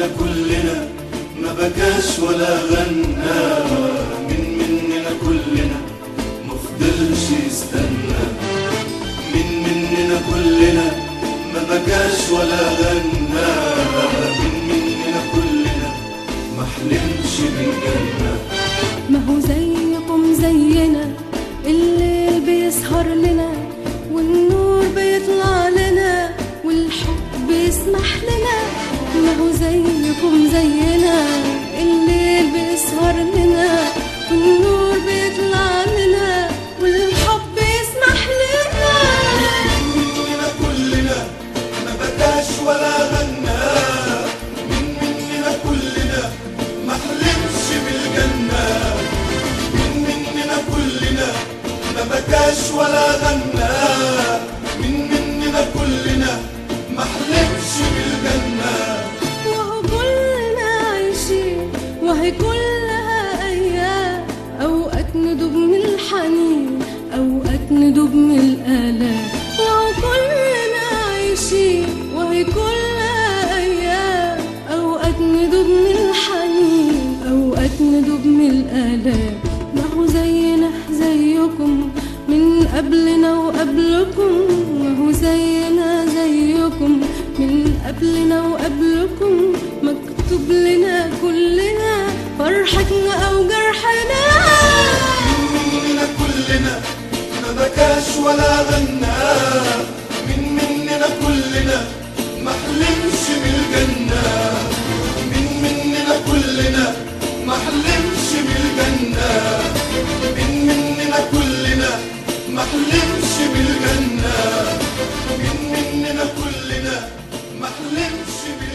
مننا كلنا ما بكاش ولا غنى من مننا كلنا مفضلش يستنى من مننا كلنا ما بكاش ولا غنى من مننا كلنا ما حلمش بالجنة ما هو زيكم زينا الليل بيسهر لنا والنور بيطلع لنا والحب بيسمح لنا ما هو زيكم زينا الليل بيسهر لنا والنور بيطلع لنا والحب بيسمح لنا مننا كلنا ما بكاش ولا غنى من مننا كلنا ما حلمش بالجنة من مننا كلنا ما بكاش ولا غنى من مننا كلنا ما حلمش بالجنة وهو كلنا عايشين وهي كلها أيام أوقات ندوب من الحنين أوقات ندوب من الآلام وهو كلنا عايشين وهي كلها أيام أوقات ندوب من الحنين أوقات ندوب من الآلام ما هو زينا زيكم من قبلنا وقبلكم ما هو زينا زيكم من قبلنا وقبلكم مكتوب لنا كلنا فرحتنا أو جرحنا مننا كلنا ما بكاش ولا غنى من مننا كلنا ما حلمش بالجنة من مننا كلنا ما حلمش بالجنة من مننا كلنا ما حلمش بالجنة من مننا كلنا ما حلمش بالجنة